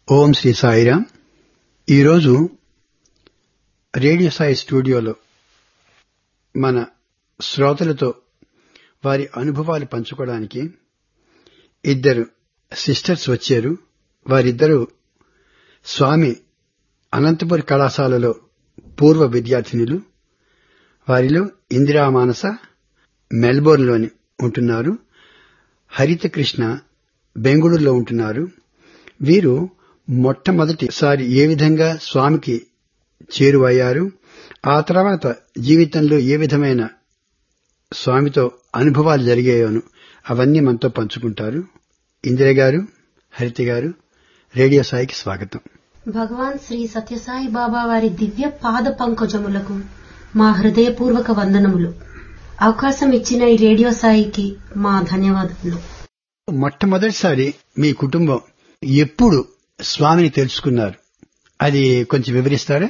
ఓం శ్రీ సాయిరామ్ ఈరోజు రేడియో సాయి స్టూడియోలో మన శ్రోతలతో వారి అనుభవాలు పంచుకోవడానికి ఇద్దరు సిస్టర్స్ వచ్చారు వారిద్దరూ స్వామి అనంతపురి కళాశాలలో పూర్వ విద్యార్థినులు వారిలో ఇందిరా మానస మెల్బోర్న్లోని ఉంటున్నారు హరిత కృష్ణ బెంగళూరులో ఉంటున్నారు వీరు మొట్టమొదటిసారి ఏ విధంగా స్వామికి చేరువయ్యారు ఆ తర్వాత జీవితంలో ఏ విధమైన స్వామితో అనుభవాలు జరిగాయోను అవన్నీ మనతో పంచుకుంటారు ఇందిర గారు హరిత గారు రేడియో సాయికి స్వాగతం భగవాన్ శ్రీ సత్యసాయి బాబా వారి దివ్య పాద పంకజములకు మా హృదయపూర్వక వందనములు అవకాశం ఇచ్చిన ఈ రేడియో సాయికి మా ధన్యవాదములు మొట్టమొదటిసారి మీ కుటుంబం ఎప్పుడు స్వామిని తెలుసుకున్నారు అది కొంచెం వివరిస్తారా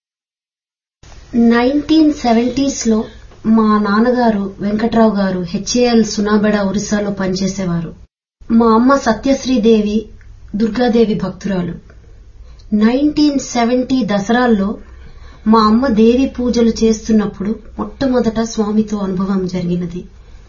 నైన్టీన్ సెవెంటీస్ లో మా నాన్నగారు వెంకట్రావు గారు హెచ్ఏఎల్ సునాబెడ ఒరిస్సాలో పనిచేసేవారు మా అమ్మ సత్యశ్రీదేవి దుర్గాదేవి భక్తురాలు నైన్టీన్ సెవెంటీ దసరాల్లో మా అమ్మ దేవి పూజలు చేస్తున్నప్పుడు మొట్టమొదట స్వామితో అనుభవం జరిగినది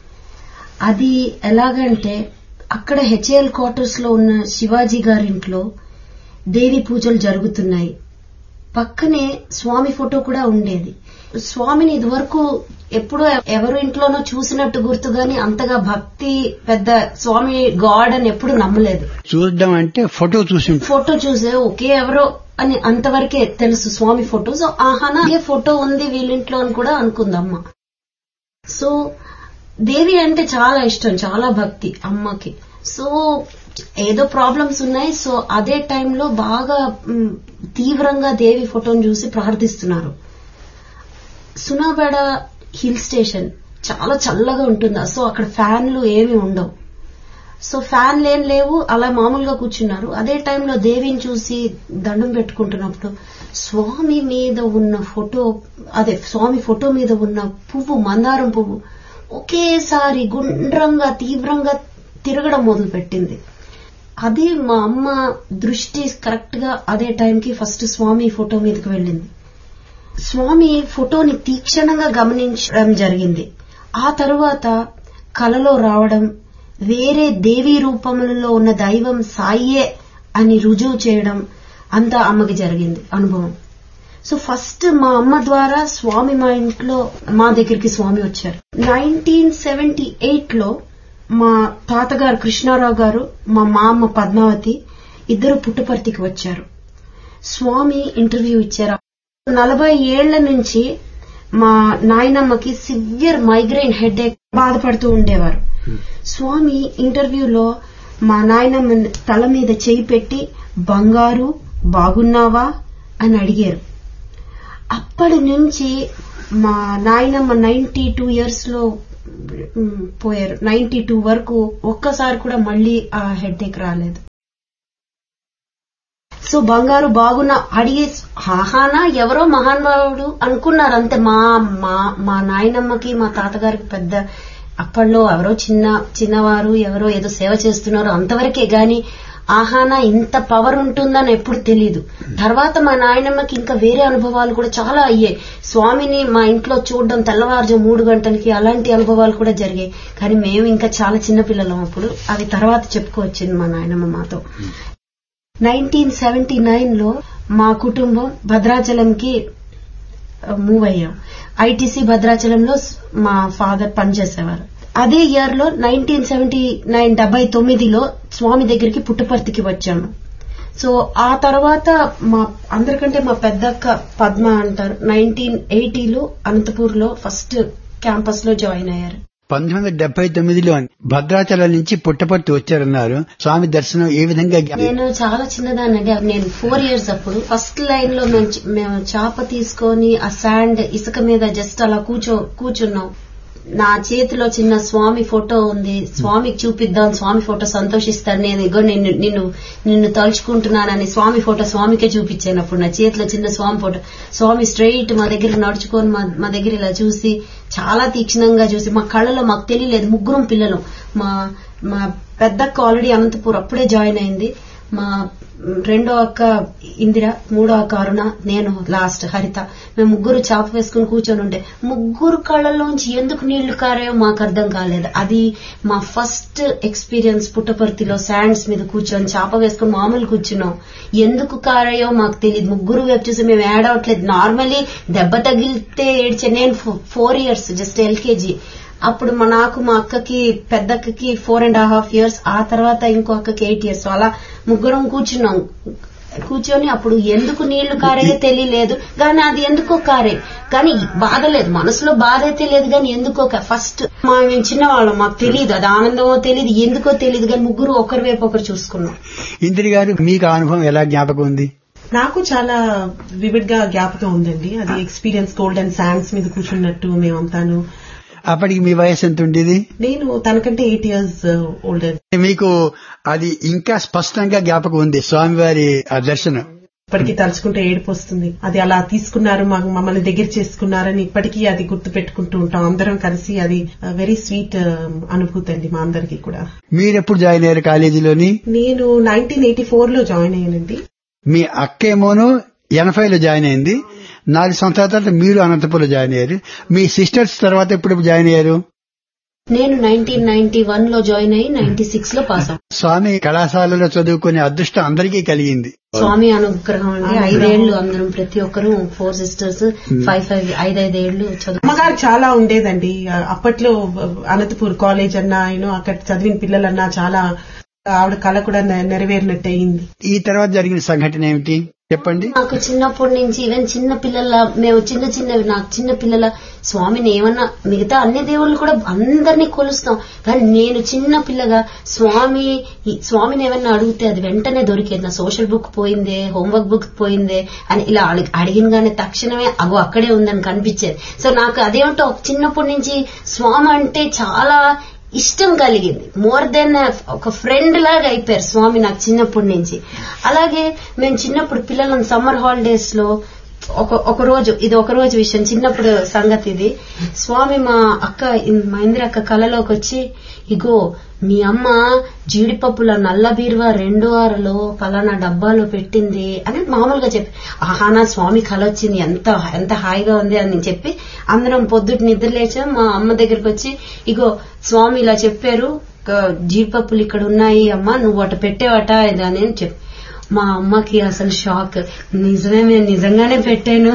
అది ఎలాగంటే అక్కడ హెచ్ఏఎల్ క్వార్టర్స్ లో ఉన్న శివాజీ గారింట్లో దేవి పూజలు జరుగుతున్నాయి పక్కనే స్వామి ఫోటో కూడా ఉండేది స్వామిని ఇదివరకు ఎప్పుడో ఎవరు ఇంట్లోనో చూసినట్టు గుర్తు గాని అంతగా భక్తి పెద్ద స్వామి గాడ్ అని ఎప్పుడు నమ్మలేదు చూడడం అంటే ఫోటో చూసి ఉంటారు. ఫోటో చూసే ఒకే ఎవరో అని అంతవరకే తెలుసు స్వామి ఫోటో సో ఆహానా ఏ ఫోటో ఉంది వీళ్ళింట్లో అని కూడా అనుకుందమ్మ సో దేవి అంటే చాలా ఇష్టం చాలా భక్తి అమ్మకి సో ఏదో ప్రాబ్లమ్స్ ఉన్నాయి సో అదే టైంలో బాగా మ్, తీవ్రంగా దేవి ఫోటోని చూసి ప్రార్థిస్తున్నారు సునాబెడ హిల్ స్టేషన్ చాలా చల్లగా ఉంటుంది సో అక్కడ ఫ్యాన్లు ఏమి ఉండవు సో ఫ్యాన్ లేని లేవు అలా మామూలుగా కూర్చున్నారు అదే టైంలో దేవిని చూసి దండం పెట్టుకుంటున్నప్పుడు స్వామి మీద ఉన్న ఫోటో అదే స్వామి ఫోటో మీద ఉన్న పువ్వు మందారం పువ్వు ఒకేసారి గుండ్రంగా తీవ్రంగా తిరగడం మొదలు పెట్టింది అది మా అమ్మ దృష్టి కరెక్ట్ గా అదే టైంకి ఫస్ట్ స్వామి ఫోటో మీదకి వెళ్ళింది స్వామి ఫోటోని తీక్షణంగా గమనించడం జరిగింది ఆ తరువాత కలలో రావడం వేరే దేవీ రూపములలో ఉన్న దైవం సాయే అని రుజువు చేయడం అంతా అమ్మకి జరిగింది అనుభవం సో ఫస్ట్ మా అమ్మ ద్వారా స్వామి మా ఇంట్లో మా దగ్గరికి స్వామి వచ్చారు నైన్టీన్ సెవెంటీ ఎయిట్ లో మా తాతగారు కృష్ణారావు గారు మా మామ పద్మావతి ఇద్దరు పుట్టపర్తికి వచ్చారు స్వామి ఇంటర్వ్యూ ఇచ్చారు నలభై ఏళ్ల నుంచి మా నాయనమ్మకి సివియర్ మైగ్రైన్ హెడ్ బాధపడుతూ ఉండేవారు స్వామి ఇంటర్వ్యూలో మా నాయనమ్మ తల మీద చేయి పెట్టి బంగారు బాగున్నావా అని అడిగారు అప్పటి నుంచి మా నాయనమ్మ నైన్టీ టూ ఇయర్స్ లో మ్, పోయారు నైన్టీ టూ వరకు ఒక్కసారి కూడా మళ్ళీ ఆ హెడ్ ఏక్ రాలేదు సో బంగారు బాగున్నా అడిగే హాహానా ఎవరో మహానుభావుడు అనుకున్నారు అంతే మా మా మా నాయనమ్మకి మా తాతగారికి పెద్ద అప్పట్లో ఎవరో చిన్న చిన్నవారు ఎవరో ఏదో సేవ చేస్తున్నారు అంతవరకే గాని ఆహానా ఇంత పవర్ ఉంటుందని ఎప్పుడు తెలీదు తర్వాత మా నాయనమ్మకి ఇంకా వేరే అనుభవాలు కూడా చాలా అయ్యాయి స్వామిని మా ఇంట్లో చూడడం తెల్లవారుజు మూడు గంటలకి అలాంటి అనుభవాలు కూడా జరిగాయి కానీ మేము ఇంకా చాలా చిన్న పిల్లలం అప్పుడు అవి తర్వాత చెప్పుకోవచ్చింది మా నాయనమ్మ మాతో నైన్టీన్ సెవెంటీ నైన్ లో మా కుటుంబం భద్రాచలంకి మూవ్ అయ్యాం ఐటీసీ భద్రాచలంలో స్- మా ఫాదర్ పనిచేసేవారు అదే ఇయర్ లో నైన్టీన్ సెవెంటీ నైన్ డెబ్బై తొమ్మిదిలో స్వామి దగ్గరికి పుట్టపర్తికి వచ్చాము సో ఆ తర్వాత మా అందరికంటే మా పెద్దక్క పద్మ అంటారు నైన్టీన్ ఎయిటీలో అనంతపూర్ లో ఫస్ట్ క్యాంపస్ లో జాయిన్ అయ్యారు పంతొమ్మిది వందల డెబ్బై తొమ్మిదిలో భద్రాచలం నుంచి పుట్టపర్తి వచ్చారన్నారు స్వామి దర్శనం ఏ విధంగా జ్ఞా- నేను చాలా చిన్నదానండి నేను ఫోర్ ఇయర్స్ అప్పుడు ఫస్ట్ లైన్ లో మేము చ- మేము చాప తీసుకొని ఆ శాండ్ ఇసుక మీద జస్ట్ అలా కూర్చో కూర్చున్నాం నా చేతిలో చిన్న స్వామి ఫోటో ఉంది స్వామికి చూపిద్దాం స్వామి ఫోటో సంతోషిస్తాడు నేను ఇగో నిన్ను నిన్ను నిన్ను తలుచుకుంటున్నానని స్వామి ఫోటో స్వామికే చూపించాను అప్పుడు నా చేతిలో చిన్న స్వామి ఫోటో స్వామి స్ట్రైట్ మా దగ్గర నడుచుకొని మా మా దగ్గర ఇలా చూసి చాలా తీక్షణంగా చూసి మా కళ్ళలో మాకు తెలియలేదు ముగ్గురం పిల్లలు మా మా పెద్దక్క ఆల్రెడీ అనంతపూర్ అప్పుడే జాయిన్ అయింది మా రెండో అక్క ఇందిర మూడో అక్క అరుణ నేను లాస్ట్ హరిత మేము ముగ్గురు చాప వేసుకుని కూర్చొని ఉంటే ముగ్గురు కళ్ళలోంచి ఎందుకు నీళ్లు కారాయో మాకు అర్థం కాలేదు అది మా ఫస్ట్ ఎక్స్పీరియన్స్ పుట్టపర్తిలో శాండ్స్ మీద కూర్చొని చాప వేసుకుని మామూలు కూర్చున్నాం ఎందుకు కారాయో మాకు తెలియదు ముగ్గురు వైపు చూసి మేము యాడ్ అవట్లేదు నార్మలీ దెబ్బ తగిలితే ఏడ్చే నేను ఫోర్ ఇయర్స్ జస్ట్ ఎల్కేజీ అప్పుడు మా నాకు మా అక్కకి పెద్ద అక్కకి ఫోర్ అండ్ హాఫ్ ఇయర్స్ ఆ తర్వాత ఇంకో అక్కకి ఎయిట్ ఇయర్స్ అలా ముగ్గురం కూర్చున్నాం కూర్చొని అప్పుడు ఎందుకు నీళ్లు కారేదో తెలియలేదు కానీ అది ఎందుకో కారే కానీ బాధ లేదు మనసులో బాధ అయితే లేదు కానీ ఎందుకో ఫస్ట్ మా మేము చిన్నవాళ్ళం మాకు తెలియదు అది ఆనందమో తెలియదు ఎందుకో తెలియదు కానీ ముగ్గురు ఒకరి వైపు ఒకరు చూసుకున్నాం ఇందిరి గారు మీకు ఆ అనుభవం ఎలా జ్ఞాపకం ఉంది నాకు చాలా వివిడ్ గా జ్ఞాపకం ఉందండి అది ఎక్స్పీరియన్స్ గోల్డెన్ శాండ్స్ మీద కూర్చున్నట్టు మేమంతాను అప్పటికి మీ వయసు ఎంత ఉండేది నేను తనకంటే ఎయిట్ ఇయర్స్ ఓల్డర్ మీకు అది ఇంకా స్పష్టంగా జ్ఞాపకం ఉంది స్వామివారి ఆ దర్శనం ఇప్పటికీ తలుచుకుంటే ఏడుపు వస్తుంది అది అలా తీసుకున్నారు మాకు మమ్మల్ని దగ్గర చేసుకున్నారని ఇప్పటికీ అది గుర్తు పెట్టుకుంటూ ఉంటాం అందరం కలిసి అది వెరీ స్వీట్ అనుభూతి అండి మా అందరికీ కూడా మీరెప్పుడు జాయిన్ అయ్యారు కాలేజీలోని నేను నైన్టీన్ ఎయిటీ ఫోర్ లో జాయిన్ అయ్యానండి మీ అక్కేమోను ఎనభైలో జాయిన్ అయింది నాలుగు సంవత్సరాల తర్వాత మీరు అనంతపురంలో జాయిన్ అయ్యారు మీ సిస్టర్స్ తర్వాత ఎప్పుడు జాయిన్ అయ్యారు నేను నైన్టీన్ నైన్టీ వన్ లో జాయిన్ అయ్యి నైన్టీ సిక్స్ లో పాస్ అవుతాను స్వామి కళాశాలలో చదువుకునే అదృష్టం అందరికీ కలిగింది స్వామి అనుగ్రహం అండి ఐదేళ్లు అందరం ప్రతి ఒక్కరు ఫోర్ సిస్టర్స్ ఫైవ్ ఫైవ్ ఐదైదేళ్లు చదువు అమ్మగారు చాలా ఉండేదండి అప్పట్లో అనంతపూర్ కాలేజ్ అన్నా యూనో అక్కడ చదివిన పిల్లలన్నా చాలా ఆవిడ కళ కూడా నె- నెరవేరినట్టు అయింది ఈ తర్వాత జరిగిన సంఘటన ఏమిటి చెప్పండి నాకు చిన్నప్పటి నుంచి ఈవెన్ చిన్న పిల్లల మేము చిన్న చిన్నవి నాకు చిన్న పిల్లల స్వామిని ఏమన్నా మిగతా అన్ని దేవుళ్ళు కూడా అందరినీ కొలుస్తాం కానీ నేను చిన్న పిల్లగా స్వామి ఈ స్వామిని ఏమన్నా అడిగితే అది వెంటనే దొరికేది నా సోషల్ బుక్ పోయిందే హోంవర్క్ బుక్ పోయిందే అని ఇలా అడిగి- అడిగినగానే తక్షణమే అగో అక్కడే ఉందని కనిపించేది సో నాకు అదేమిటో చిన్నప్పటి నుంచి స్వామి అంటే చాలా ఇష్టం కలిగింది మోర్ దెన్ ఒక ఫ్రెండ్ లాగా అయిపోయారు స్వామి నాకు చిన్నప్పటి నుంచి అలాగే మేము చిన్నప్పుడు పిల్లలను సమ్మర్ హాలిడేస్ లో ఒక ఒక రోజు ఇది ఒక రోజు విషయం చిన్నప్పుడు సంగతి ఇది స్వామి మా అక్క మా ఇందిర అక్క కళలోకి వచ్చి ఇగో మీ అమ్మ జీడిపప్పుల నల్ల బీరువా రెండు వారలో పలానా డబ్బాలో పెట్టింది అని మామూలుగా చెప్పి ఆహా నా స్వామి కళ వచ్చింది ఎంత ఎంత హాయిగా ఉంది అని చెప్పి అందరం పొద్దుట నిద్ర లేచాం మా అమ్మ దగ్గరికి వచ్చి ఇగో స్వామి ఇలా చెప్పారు క- జీడిపప్పులు ఇక్కడ ఉన్నాయి అమ్మా నువ్వు అట పెట్టేవట ఇది అని చెప్పి మా అమ్మకి అసలు షాక్ నిజమే నేను నిజంగానే పెట్టాను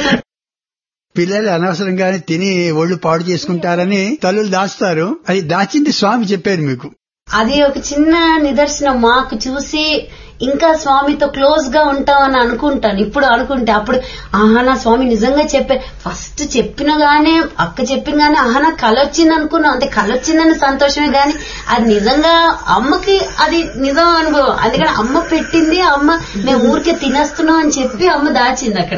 పిల్లలు అనవసరంగానే తిని ఒళ్ళు పాడు చేసుకుంటారని తల్లులు దాస్తారు అది దాచింది స్వామి చెప్పారు మీకు అది ఒక చిన్న నిదర్శనం మాకు చూసి ఇంకా స్వామితో క్లోజ్ గా ఉంటామని అనుకుంటాను ఇప్పుడు అనుకుంటే అప్పుడు ఆహా నా స్వామి నిజంగా చెప్పే ఫస్ట్ చెప్పినగానే అక్క చెప్పినగానే ఆహా నా కళ వచ్చింది అనుకున్నాం అంటే కళ వచ్చిందని సంతోషమే గాని అది నిజంగా అమ్మకి అది నిజం అనుభవం అందుకని అమ్మ పెట్టింది అమ్మ మేము ఊరికే తినేస్తున్నాం అని చెప్పి అమ్మ దాచింది అక్కడ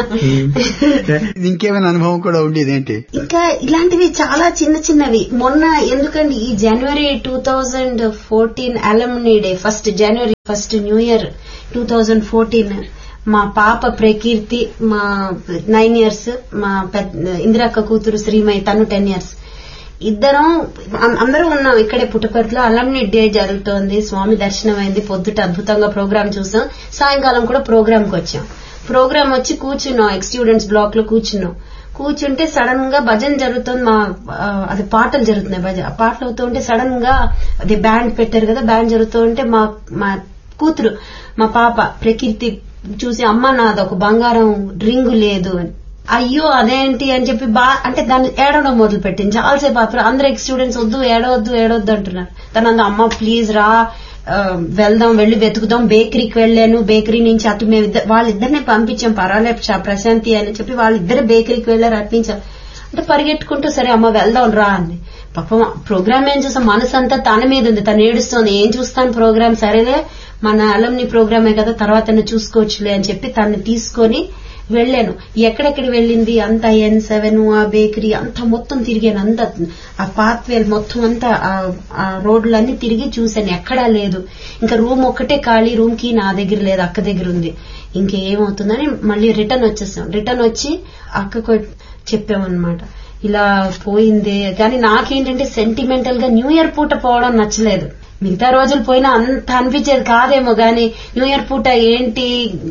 ఇంకేమైనా అనుభవం కూడా ఉండేది ఏంటి ఇంకా ఇలాంటివి చాలా చిన్న చిన్నవి మొన్న ఎందుకండి ఈ జనవరి two thousand fourteen alumni day first జనవరి first new year two thousand fourteen మా పాప ప్రకీర్తి మా నైన్ ఇయర్స్ మా పెద్ద ఇందిరక్క కూతురు శ్రీమయి తను టెన్ ఇయర్స్ ఇద్దరం అం- అందరం ఉన్నాం ఇక్కడే పుట్టపర్తిలో అలమ్ని డే జరుగుతోంది స్వామి దర్శనం అయింది పొద్దుట అద్భుతంగా ప్రోగ్రామ్ చూసాం సాయంకాలం కూడా ప్రోగ్రామ్ కి వచ్చాం ప్రోగ్రామ్ వచ్చి కూర్చున్నాం ఎక్స్ స్టూడెంట్స్ బ్లాక్ లో కూర్చున్నాం కూర్చుంటే సడన్ గా భజన జరుగుతుంది మా ఆ, అది పాటలు జరుగుతున్నాయి భజన ఆ పాటలు అవుతూ ఉంటే సడన్ గా అది బ్యాండ్ పెట్టారు కదా బ్యాండ్ జరుగుతూ ఉంటే మా మా కూతురు మా పాప ప్రకీర్తి చూసి అమ్మ నాది ఒక బంగారం రింగు లేదు అని అయ్యో అదేంటి అని చెప్పి బా అంటే దాన్ని ఏడవడం మొదలు పెట్టింది చాలాసేపు అప్పుడు అందరు ఎక్స్ స్టూడెంట్స్ వద్దు ఏడవద్దు ఏడవద్దు అంటున్నారు తను అందు అమ్మ ప్లీజ్ రా ఆ, వెళ్దాం వెళ్ళి వెతుకుదాం బేకరీకి వెళ్ళాను బేకరీ నుంచి అటు మేము ఇద్దరు వాళ్ళిద్దరిని పంపించాం పర్వాలేదు చా- ప్రశాంతి అని చెప్పి వాళ్ళిద్దరే బేకరీకి వెళ్ళారు అర్పించాం అంటే పరిగెట్టుకుంటూ సరే అమ్మ వెళ్దాం రా అని పాపం ప్రోగ్రామ్ ఏం చూసాం మనసు అంతా తన మీద ఉంది తను ఏడుస్తోంది ఏం చూస్తాను ప్రోగ్రామ్ సరేలే మన అలంని ప్రోగ్రామే కదా తర్వాత చూసుకోవచ్చులే అని చెప్పి తను తీసుకొని వెళ్ళాను ఎక్కడెక్కడ వెళ్ళింది అంత ఎన్ సెవెన్ ఆ బేకరీ అంతా మొత్తం తిరిగాను అంత ఆ పాత్వేల్ మొత్తం అంతా ఆ- ఆ రోడ్లన్నీ తిరిగి చూశాను ఎక్కడా లేదు ఇంకా రూమ్ ఒక్కటే ఖాళీ రూమ్ కి నా దగ్గర లేదు అక్క దగ్గర ఉంది ఇంకేమవుతుందని మళ్ళీ రిటర్న్ వచ్చేసాం రిటర్న్ వచ్చి అక్కకు చెప్పామన్నమాట ఇలా పోయింది కానీ నాకేంటంటే సెంటిమెంటల్ గా న్యూ ఇయర్ పూట పోవడం నచ్చలేదు మిగతా రోజులు పోయినా అంత అనిపించేది కాదేమో గాని న్యూ ఇయర్ పూట ఏంటి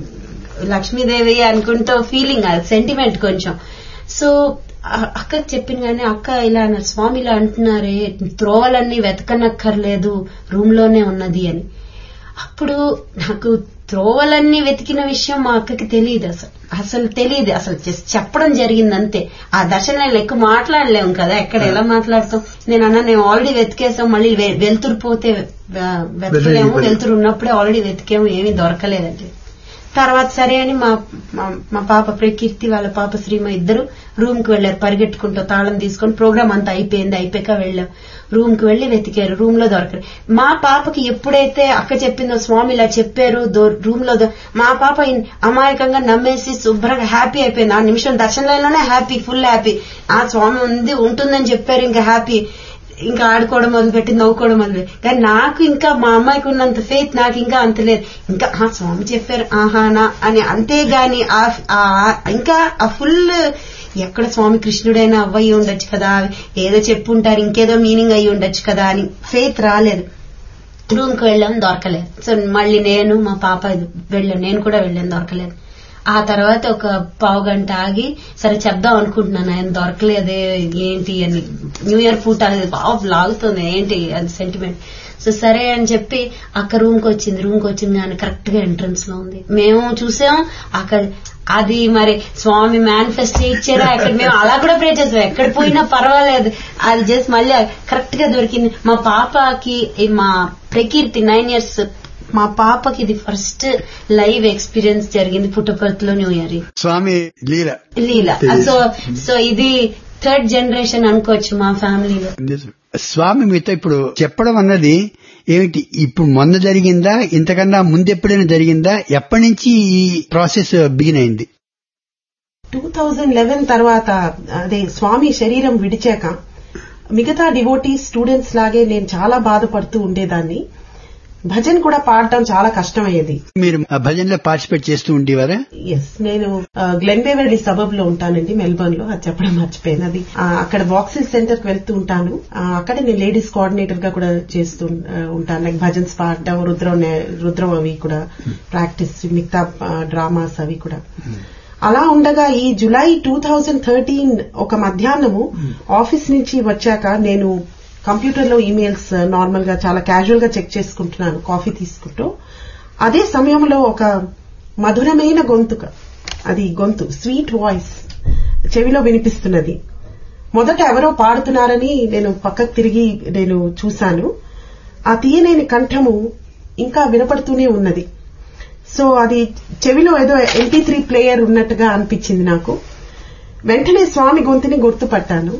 లక్ష్మీదేవి అనుకుంటూ ఫీలింగ్ అది సెంటిమెంట్ కొంచెం సో అ- అక్కకి చెప్పింది కానీ అక్క ఇలా అన్నారు స్వామి ఇలా అంటున్నారే త్రోవలన్నీ వెతకనక్కర్లేదు రూమ్ లోనే ఉన్నది అని అప్పుడు నాకు త్రోవలన్నీ వెతికిన విషయం మా అక్కకి తెలియదు అసలు అసలు తెలియదు అసలు జస్ట్ చెప్పడం జరిగింది అంతే ఆ దర్శనం ఎక్కువ మాట్లాడలేము కదా ఎక్కడ ఎలా మాట్లాడతాం నేను అన్నా నేను ఆల్రెడీ వెతికేసాం మళ్ళీ వె- వెలుతురు పోతే వె- వెతకలేము వెతకలేదు. వెలుతురు ఉన్నప్పుడే ఆల్రెడీ వెతికాము ఏమీ దొరకలేదండి తర్వాత సరే అని మా మా- మా పాప ప్రకీర్తి వాళ్ళ పాప శ్రీమ ఇద్దరు రూమ్ కి వెళ్లారు పరిగెట్టుకుంటూ తాళం తీసుకొని ప్రోగ్రామ్ అంతా అయిపోయింది అయిపోయాక వెళ్ళాం రూమ్ కి వెళ్లి వెతికారు రూమ్ లో దొరకరు మా పాపకి ఎప్పుడైతే అక్క చెప్పిందో స్వామి ఇలా చెప్పారు రూమ్ లో దొ- మా పాప ఇన్- అమాయకంగా నమ్మేసి శుభ్రంగా హ్యాపీ అయిపోయింది ఆ నిమిషం దర్శనంలోనే హ్యాపీ ఫుల్ హ్యాపీ ఆ స్వామి ఉంది ఉంటుందని చెప్పారు ఇంకా హ్యాపీ ఇంకా ఆడుకోవడం మొదలుపెట్టి నవ్వుకోవడం మొదలు కానీ నాకు ఇంకా మా అమ్మాయికి ఉన్నంత ఫెయిత్ నాకు ఇంకా అంత లేదు ఇంకా ఆ స్వామి చెప్పారు ఆహానా అని అంతేగాని ఆ- ఆ- ఇంకా ఆ ఫుల్ ఎక్కడ స్వామి కృష్ణుడైనా అవ్వయి ఉండొచ్చు కదా ఏదో చెప్పుంటారు ఇంకేదో మీనింగ్ అయ్యి ఉండొచ్చు కదా అని ఫెయిత్ రాలేదు రూమ్ కి వెళ్ళాం దొరకలేదు సో మళ్ళీ నేను మా పాప వెళ్ళాను నేను కూడా వెళ్ళాను దొరకలేదు ఆ తర్వాత ఒక పావు గంట ఆగి సరే చెప్దాం అనుకుంటున్నాను ఆయన దొరకలేదే ఏంటి అని న్యూ ఇయర్ పూట అనేది బాగా లాగుతుంది ఏంటి అది సెంటిమెంట్ సో సరే అని చెప్పి అక్క రూమ్ కి వచ్చింది రూమ్ కి వచ్చింది కానీ కరెక్ట్ గా ఎంట్రన్స్ లో ఉంది మేము చూసాం అక్కడ అది మరి స్వామి మేనిఫెస్ట్ ఇచ్చారా అక్కడ మేము అలా కూడా ప్రే చేసాం ఎక్కడ పోయినా పర్వాలేదు అది జస్ట్ మళ్ళీ కరెక్ట్ గా దొరికింది మా పాపకి ఈ మా ప్రకీర్తి నైన్ ఇయర్స్ మా పాపకి ఇది ఫస్ట్ లైవ్ ఎక్స్పీరియన్స్ జరిగింది పుట్టపర్తిలో న్యూ ఇయర్ స్వామి లీల లీల సో సో ఇది థర్డ్ జనరేషన్ అనుకోవచ్చు మా ఫ్యామిలీలో నిజం. స్వామి మీతో ఇప్పుడు చెప్పడం అన్నది ఏమిటి ఇప్పుడు మొన్న జరిగిందా ఇంతకన్నా ముందు ఎప్పుడైనా జరిగిందా ఎప్పటి నుంచి ఈ ప్రాసెస్ బిగిన్ అయింది టూ థౌజండ్ లెవెన్ తర్వాత అదే స్వామి శరీరం విడిచాక మిగతా డివోటీ స్టూడెంట్స్ లాగే నేను చాలా బాధపడుతూ ఉండేదాన్ని భజన్ కూడా పాడటం చాలా కష్టమయ్యేది మీరు ఆ భజనలో పార్టిసిపేట్ చేస్తూ ఉండేవారా ఎస్ నేను గ్లెన్బేవర్లీ సబబ్ లో ఉంటానండి మెల్బర్న్ లో అది చెప్పడం మర్చిపోయాను అది ఆ, అక్కడ బాక్సింగ్ సెంటర్ కి వెళ్తూ ఉంటాను ఆ, అక్కడ నేను లేడీస్ కోఆర్డినేటర్ గా కూడా చేస్తూ ఆ, ఉంటాను లైక్ భజన్స్ పాడటం రుద్రం నే- రుద్రం అవి కూడా ప్రాక్టీస్ మిగతా డ్రామాస్ అవి కూడా అలా ఉండగా ఈ జులై టూ థౌజండ్ థర్టీన్ ఒక మధ్యాహ్నము ఆఫీస్ నుంచి వచ్చాక నేను కంప్యూటర్ లో ఈమెయిల్స్ నార్మల్ గా చాలా క్యాజువల్ గా చెక్ చేసుకుంటున్నాను కాఫీ తీసుకుంటూ అదే సమయంలో ఒక మధురమైన గొంతుక అది గొంతు స్వీట్ వాయిస్ చెవిలో వినిపిస్తున్నది మొదట ఎవరో పాడుతున్నారని నేను పక్కకు తిరిగి నేను చూశాను ఆ తీయలేని కంఠము ఇంకా వినపడుతూనే ఉన్నది సో అది చెవిలో ఏదో ఎంపీ త్రీ ప్లేయర్ ఉన్నట్టుగా అనిపించింది నాకు వెంటనే స్వామి గొంతుని గుర్తుపట్టాను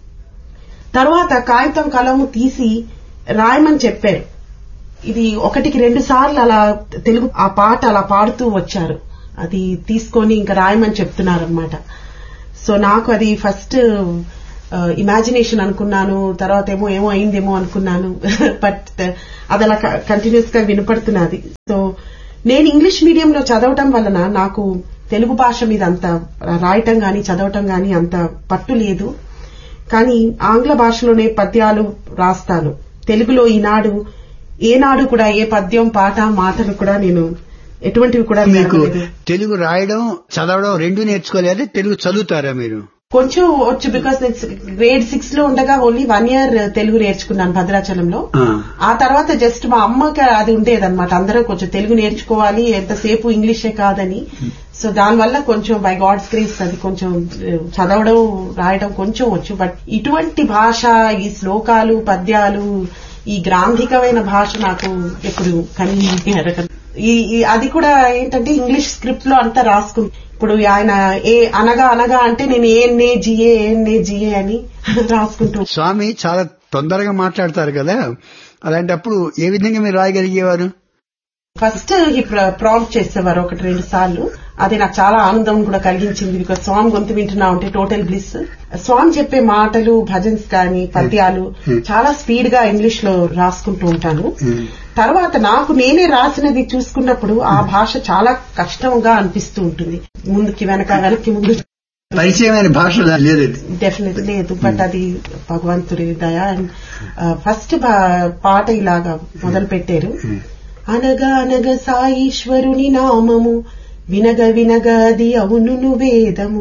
తర్వాత కాగితం కలము తీసి రాయమని చెప్పారు ఇది ఒకటికి రెండు సార్లు అలా తెలుగు ఆ పాట అలా పాడుతూ వచ్చారు అది తీసుకొని ఇంకా రాయమని చెప్తున్నారు అనమాట సో నాకు అది ఫస్ట్ ఇమాజినేషన్ అనుకున్నాను తర్వాత ఏమో ఏమో అయిందేమో అనుకున్నాను బట్ అది అలా కంటిన్యూస్ గా వినపడుతున్నది సో నేను ఇంగ్లీష్ మీడియంలో చదవటం వలన నాకు తెలుగు భాష మీద అంత రాయటం గాని చదవటం గాని అంత పట్టు లేదు కానీ ఆంగ్ల భాషలోనే పద్యాలు రాస్తాను తెలుగులో ఈనాడు ఏనాడు కూడా ఏ పద్యం పాట మాటలు కూడా నేను ఎటువంటివి కూడా మీకు నేర్వలేదు. తెలుగు రాయడం చదవడం రెండు నేర్చుకోలేదా తెలుగు చదువుతారా మీరు కొంచెం వచ్చు బికాస్ నేను గ్రేడ్ సిక్స్ లో ఉండగా ఓన్లీ వన్ ఇయర్ తెలుగు నేర్చుకున్నాను భద్రాచలంలో ఆ. ఆ తర్వాత జస్ట్ మా అమ్మకి అది ఉండేదన్నమాట అందరం కొంచెం తెలుగు నేర్చుకోవాలి ఎంతసేపు ఇంగ్లీషే కాదని సో దానివల్ల కొంచెం బై గాడ్స్ గ్రేస్ అది కొంచెం ఆ, చదవడం రాయడం కొంచెం వచ్చు బట్ ఇటువంటి భాష ఈ శ్లోకాలు పద్యాలు ఈ గ్రాంధికమైన భాష నాకు ఎప్పుడు కనిపించి ఎరగదు. ఈ ఈ- అది కూడా ఏంటంటే ఇంగ్లీష్ స్క్రిప్ట్ లో అంతా రాసుకుంది ఇప్పుడు ఆయన ఏ అనగా అనగా అంటే నేను ఏ నే జిఏ ఏ నే జిఏ అని రాసుకుంటూ స్వామి చాలా తొందరగా మాట్లాడతారు కదా అలాంటప్పుడు ఏ విధంగా మీరు రాయగలిగేవారు ఫస్ట్ ఈ ప్రాంప్ట్ చేసేవారు ఒకటి రెండు సార్లు అది నాకు చాలా ఆనందం కూడా కలిగించింది బికాస్ స్వామి గొంతు వింటున్నా ఉంటే టోటల్ బ్లిస్ స్వామి చెప్పే మాటలు భజన్స్ కానీ పద్యాలు చాలా స్పీడ్ గా ఇంగ్లీష్ లో రాసుకుంటూ ఉంటాను తర్వాత నాకు నేనే రాసినది చూసుకున్నప్పుడు ఆ భాష చాలా కష్టంగా అనిపిస్తూ ఉంటుంది ముందుకి వెనక వెనక్కి ముందు పరిచయమైన భాష లేదు ఇది. డెఫినెట్ లేదు బట్ అది భగవంతుడి దయ అండ్ ఫస్ట్ పాట ఇలాగా మొదలు పెట్టారు అనగా అనగ సాయీశ్వరుని నామము వినగ వినగ అది అవునును వేదము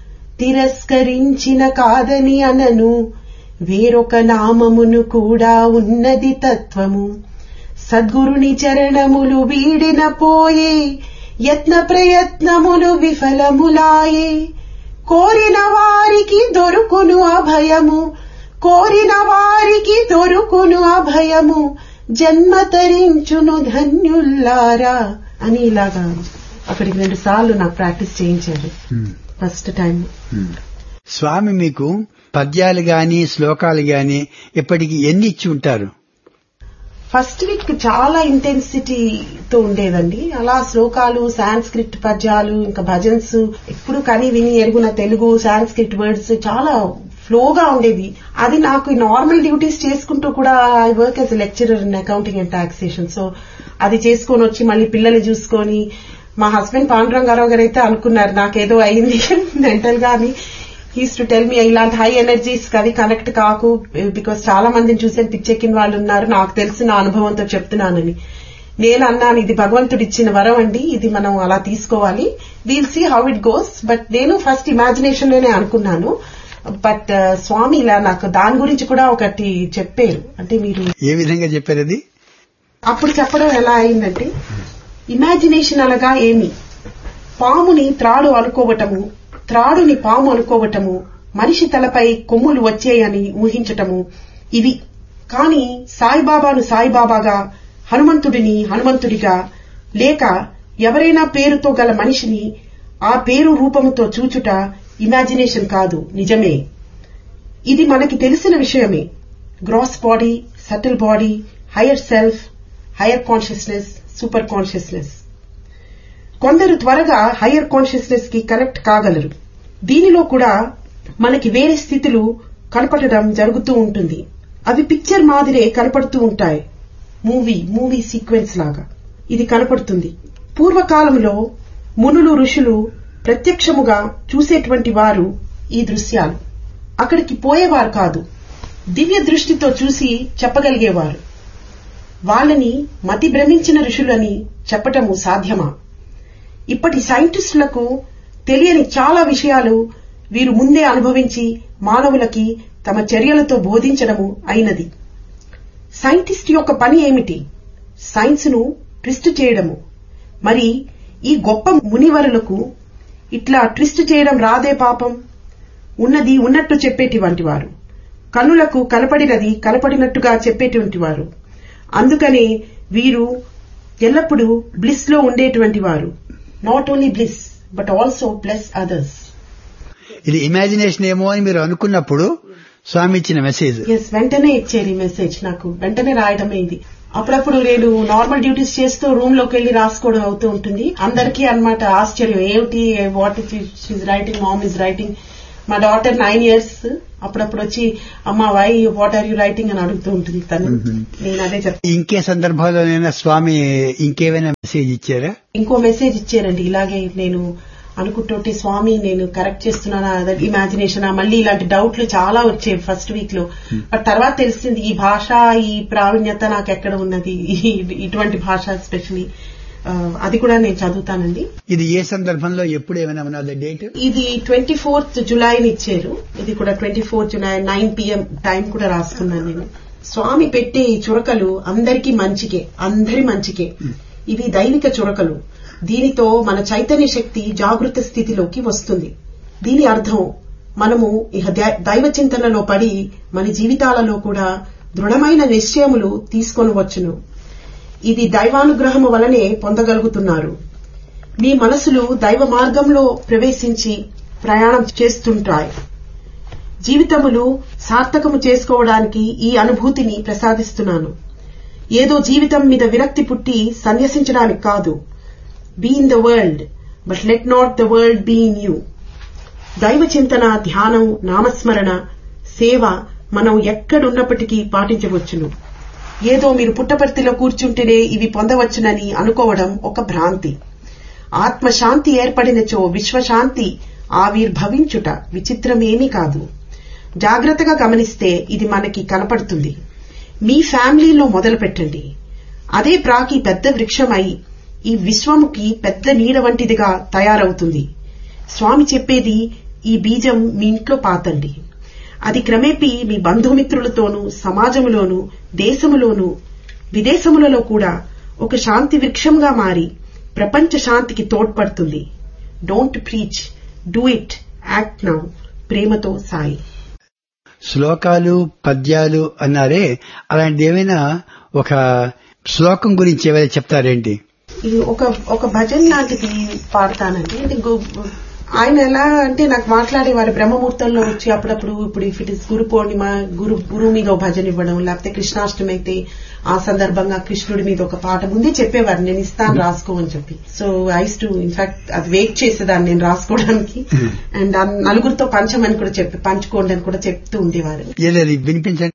తిరస్కరించిన కాదని అనను వేరొక నామమును కూడా ఉన్నది తత్వము సద్గురుని చరణములు వీడిన పోయే యత్న ప్రయత్నములు విఫలములాయే కోరిన వారికి దొరుకును అభయము కోరిన వారికి దొరుకును అభయము జన్మ తరించును ధన్యుల్లారా అని ఇలాగా అక్కడికి రెండు సార్లు నాకు ప్రాక్టీస్ చేయించారు Hmm. First time Hmm. Swami మీకు పద్యాలు గాని శ్లోకాలు గాని ఇప్పటికి ఎన్ని ఇచ్చి ఉంటారు ఫస్ట్ వీక్ చాలా ఇంటెన్సిటీతో ఉండేదండి అలా శ్లోకాలు సాంస్క్రిట్ పద్యాలు ఇంకా భజన్స్ ఎప్పుడు కని విని ఎరుగున తెలుగు సాంస్క్రిట్ వర్డ్స్ చాలా ఫ్లోగా ఉండేది అది నాకు నార్మల్ డ్యూటీస్ చేసుకుంటూ కూడా I work as lecturer in accounting and taxation so అది చేసుకొని వచ్చి మళ్ళీ పిల్లల్ని చూసుకొని మా హస్బెండ్ పాండురంగారావు గారు అయితే అనుకున్నారు నాకేదో అయింది మెంటల్ గా అని హీస్ టు టెల్ మీ ఇలాంటి హై ఎనర్జీస్ అది కనెక్ట్ కాకు బికాస్ చాలా మందిని చూసాను పిచ్చెక్కిన వాళ్ళు ఉన్నారు నాకు తెలిసిన అనుభవంతో చెప్తున్నానని నేను అన్నాను ఇది భగవంతుడు ఇచ్చిన వరం అండి ఇది మనం అలా తీసుకోవాలి we'll see how it goes but నేను ఫస్ట్ ఇమాజినేషన్ లోనే అనుకున్నాను బట్ స్వామి ఇలా నాకు దాని గురించి కూడా ఒకటి చెప్పారు అంటే మీరు ఏ విధంగా చెప్పారు అది అప్పుడు చెప్పడం ఎలా అయిందంటే ఇమాజినేషన్ అనగా ఏమి పాముని త్రాడు అనుకోవటము త్రాడుని పాము అనుకోవటము మనిషి తలపై కొమ్ములు వచ్చేయని ఊహించటము ఇవి కాని సాయిబాబాను సాయిబాబాగా హనుమంతుడిని హనుమంతుడిగా లేక ఎవరైనా పేరుతో గల మనిషిని ఆ పేరు రూపముతో చూచుట ఇమాజినేషన్ కాదు నిజమే ఇది మనకి తెలిసిన విషయమే gross body subtle body higher self higher consciousness super consciousness కొందరు త్వరగా హైయర్ కాన్షియస్నెస్ కి కనెక్ట్ కాగలరు దీనిలో కూడా మనకి వేరే స్థితులు కనపడడం జరుగుతూ ఉంటుంది అవి పిక్చర్ మాదిరే కనపడుతూ ఉంటాయి మూవీ మూవీ సీక్వెన్స్ లాగా ఇది కనపడుతుంది పూర్వకాలంలో మునులు ఋషులు ప్రత్యక్షముగా చూసేటువంటి వారు ఈ దృశ్యాలు అక్కడికి పోయేవారు కాదు దివ్య దృష్టితో చూసి చెప్పగలిగేవారు వాళ్ళని మతి భ్రమించిన ఋషులని చెప్పటము సాధ్యమా ఇప్పటి సైంటిస్టులకు తెలియని చాలా విషయాలు వీరు ముందే అనుభవించి మానవులకి తమ చర్యలతో బోధించడము అయినది సైంటిస్ట్ యొక్క పని ఏమిటి సైన్స్ ను ట్విస్ట్ చేయడము మరి ఈ గొప్ప మునివరులకు ఇట్లా ట్విస్ట్ చేయడం రాదే పాపం ఉన్నది ఉన్నట్టు చెప్పేటివంటి వారు కన్నులకు కనపడినది కనపడినట్టుగా చెప్పేటువంటి వారు అందుకనే వీరు ఎల్లప్పుడూ బ్లిస్ లో ఉండేటువంటి వారు not only bliss but also bless others ఇది ఇమాజినేషన్ ఏమో అని మీరు అనుకున్నప్పుడు స్వామి ఇచ్చిన మెసేజ్ ఎస్ వెంటనే ఇచ్చేది మెసేజ్ నాకు వెంటనే రాయడమే ఇది అప్పుడప్పుడు నేను నార్మల్ డ్యూటీస్ చేస్తూ రూమ్ లోకి వెళ్లి రాసుకోవడం అవుతూ ఉంటుంది అందరికీ అన్నమాట ఆశ్చర్యం ఏమిటి what is writing mom is writing మా డాటర్ నైన్ ఇయర్స్ అప్పుడప్పుడు వచ్చి అమ్మా why what are you writing అని అడుగుతూ ఉంటుంది తను నేను అదే చెప్తాను ఇంకే సందర్భాల్లోనైనా స్వామి ఇంకేమైనా మెసేజ్ ఇచ్చారా ఇంకో మెసేజ్ ఇచ్చారండి ఇలాగే నేను అనుకుంటుంటే స్వామి నేను కరెక్ట్ చేస్తున్నానా అదే ఇమాజినేషన్ మళ్ళీ ఇలాంటి డౌట్లు చాలా వచ్చాయి ఫస్ట్ వీక్ లో బట్ తర్వాత తెలిసింది ఈ భాష ఈ ప్రావీణ్యత నాకు ఎక్కడ ఉన్నది ఈ- ఇటువంటి భాష ఎస్పెషలీ అది కూడా నేను చదువుతానండి ఇది ఏ సందర్భంలో ఎప్పుడు ఏమైనా ఉన్నది డేట్ ఇది ట్వంటీ ఫోర్త్ జులైని ఇచ్చారు ఇది కూడా twenty fourth July nine PM time కూడా రాసుకున్నాను నేను స్వామి పెట్టే ఈ చురకలు అందరికీ మంచికే అందరి మంచికే ఇవి దైవిక చురకలు దీనితో మన చైతన్య శక్తి జాగృత స్థితిలోకి వస్తుంది దీని అర్థం మనము ఇహ ద- దైవ చింతనలో పడి మన జీవితాలలో కూడా దృఢమైన నిశ్చయములు తీసుకొని వచ్చును ఇది దైవానుగ్రహము వలనే పొందగలుగుతున్నారు మీ మనసులు దైవ మార్గంలో ప్రవేశించి ప్రయాణం చేస్తుంటాయి జీవితములు సార్థకము చేసుకోవడానికి ఈ అనుభూతిని ప్రసాదిస్తున్నాను ఏదో జీవితం మీద విరక్తి పుట్టి సన్యసించడానికి కాదు be in the world but let not the world be in you దైవ చింతన ధ్యానం నామస్మరణ సేవ మనం ఎక్కడున్నప్పటికీ పాటించవచ్చును ఏదో మీరు పుట్టపర్తిలో కూర్చుంటేనే ఇవి పొందవచ్చునని అనుకోవడం ఒక భ్రాంతి ఆత్మశాంతి ఏర్పడినచో విశ్వశాంతి ఆవిర్భవించుట విచిత్రమేమీ కాదు జాగ్రత్తగా గమనిస్తే ఇది మనకి కనపడుతుంది మీ ఫ్యామిలీలో మొదలు పెట్టండి అదే ప్రాకి పెద్ద వృక్షమై ఈ విశ్వముకి పెద్ద నీడ వంటిదిగా తయారవుతుంది స్వామి చెప్పేది ఈ బీజం మీ ఇంట్లో పాతండి అది క్రమేపీ మీ బంధుమిత్రులతోనూ సమాజములోనూ దేశములోనూ విదేశములలో కూడా ఒక శాంతి వృక్షంగా మారి ప్రపంచ శాంతికి తోడ్పడుతుంది don't preach do it act now ప్రేమతో సాయి శ్లోకాలు పద్యాలు అన్నారే అలాంటి ఏమైనా ఒక శ్లోకం గురించి ఏమైనా చెప్తారేంటి ఇది ఒక ఒక భజన్ లాంటిది పాడతానండి అంటే గు- ఆయన ఎలా అంటే నాకు మాట్లాడేవారు బ్రహ్మముహూర్తంలో వచ్చి అప్పుడప్పుడు ఇప్పుడు if it is Guru Purnima గురు గురువు మీద ఒక భజన ఇవ్వడం లేకపోతే కృష్ణాష్టమి అయితే ఆ సందర్భంగా కృష్ణుడి మీద ఒక పాట ముందే చెప్పేవారు నేను ఇస్తాను రాసుకో అని చెప్పి సో ఐస్ టు ఇన్ఫాక్ట్ అది వెయిట్ చేసేదాన్ని నేను రాసుకోవడానికి అండ్ నలుగురితో పంచమని కూడా చెప్పి పంచుకోండి అని కూడా చెప్తూ ఉండేవారు ఏలేదు వినిపించండి